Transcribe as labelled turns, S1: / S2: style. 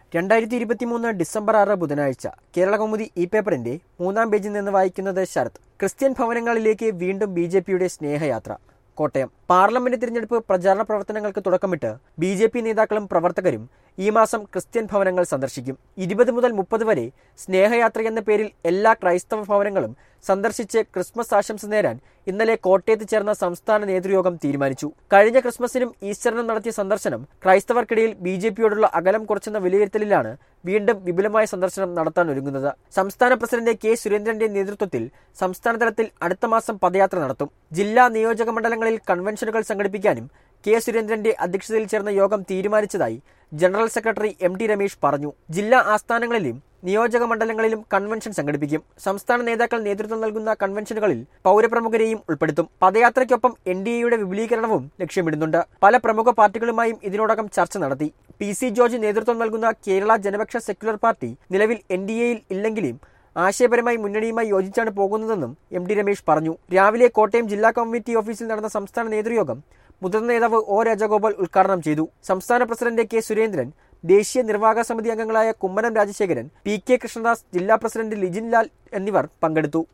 S1: രണ്ടായിരത്തി ഇരുപത്തിമൂന്ന് ഡിസംബർ ആറ് ബുധനാഴ്ച കേരളകൗമുദി ഇ പേപ്പറിന്റെ മൂന്നാം പേജിൽ നിന്ന് വായിക്കുന്നത് ശരത് ക്രിസ്ത്യൻ ഭവനങ്ങളിലേക്ക് വീണ്ടും ബി ജെ പിയുടെ സ്നേഹയാത്ര കോട്ടയം പാർലമെന്റ് തിരഞ്ഞെടുപ്പ് പ്രചാരണ പ്രവർത്തനങ്ങൾക്ക് തുടക്കമിട്ട് ബി ജെ പി നേതാക്കളും പ്രവർത്തകരും ഈ മാസം ക്രിസ്ത്യൻ ഭവനങ്ങൾ സന്ദർശിക്കും ഇരുപത് മുതൽ മുപ്പത് വരെ സ്നേഹയാത്ര എന്ന പേരിൽ എല്ലാ ക്രൈസ്തവ ഭവനങ്ങളും സന്ദർശിച്ച് ക്രിസ്മസ് ആശംസ നേരാൻ ഇന്നലെ കോട്ടയത്ത് ചേർന്ന സംസ്ഥാന നേതൃയോഗം തീരുമാനിച്ചു കഴിഞ്ഞ ക്രിസ്മസിനും ഈസ്റ്ററിനും നടത്തിയ സന്ദർശനം ക്രൈസ്തവർക്കിടയിൽ ബി ജെ പിയോടുള്ള അകലം കുറച്ചെന്ന വിലയിരുത്തലിലാണ് വീണ്ടും വിപുലമായ സന്ദർശനം നടത്താൻ ഒരുങ്ങുന്നത് സംസ്ഥാന പ്രസിഡന്റ് കെ സുരേന്ദ്രന്റെ നേതൃത്വത്തിൽ സംസ്ഥാനതലത്തിൽ അടുത്ത മാസം പദയാത്ര നടത്തും ജില്ലാ നിയോജക മണ്ഡലങ്ങളിൽ കൺവെൻഷനുകൾ സംഘടിപ്പിക്കാനും കെ സുരേന്ദ്രന്റെ അധ്യക്ഷതയിൽ ചേർന്ന യോഗം തീരുമാനിച്ചതായി general secretary M T Ramesh പറഞ്ഞു ജില്ലാ ആസ്ഥാനങ്ങളിലും നിയോജക മണ്ഡലങ്ങളിലും കൺവെൻഷൻ സംഘടിപ്പിക്കും സംസ്ഥാന നേതാക്കൾ നേതൃത്വം നൽകുന്ന കൺവെൻഷനുകളിൽ പൗരപ്രമുഖരെയും ഉൾപ്പെടുത്തും പദയാത്രയ്ക്കൊപ്പം എൻ ഡി എയുടെ വിപുലീകരണവും ലക്ഷ്യമിടുന്നുണ്ട് പല പ്രമുഖ പാർട്ടികളുമായും ഇതിനോടകം ചർച്ച നടത്തി പി സി ജോർജ് നേതൃത്വം നൽകുന്ന കേരള ജനപക്ഷ സെക്യുലർ പാർട്ടി നിലവിൽ എൻ ഡി എയിൽ ഇല്ലെങ്കിലും ആശയപരമായി മുന്നണിയുമായി യോജിച്ചാണ് പോകുന്നതെന്നും എം ഡി രമേശ് പറഞ്ഞു രാവിലെ കോട്ടയം ജില്ലാ കമ്മിറ്റി ഓഫീസിൽ നടന്ന സംസ്ഥാന നേതൃയോഗം മുതിർന്ന നേതാവ് ഒ രാജഗോപാൽ ഉദ്ഘാടനം ചെയ്തു സംസ്ഥാന പ്രസിഡന്റ് കെ സുരേന്ദ്രൻ ദേശീയ നിർവാഹക സമിതി അംഗങ്ങളായ കുമ്മനം രാജശേഖരൻ പി കെ കൃഷ്ണദാസ് ജില്ലാ പ്രസിഡന്റ് ലിജിൻ ലാൽ എന്നിവർ പങ്കെടുത്തു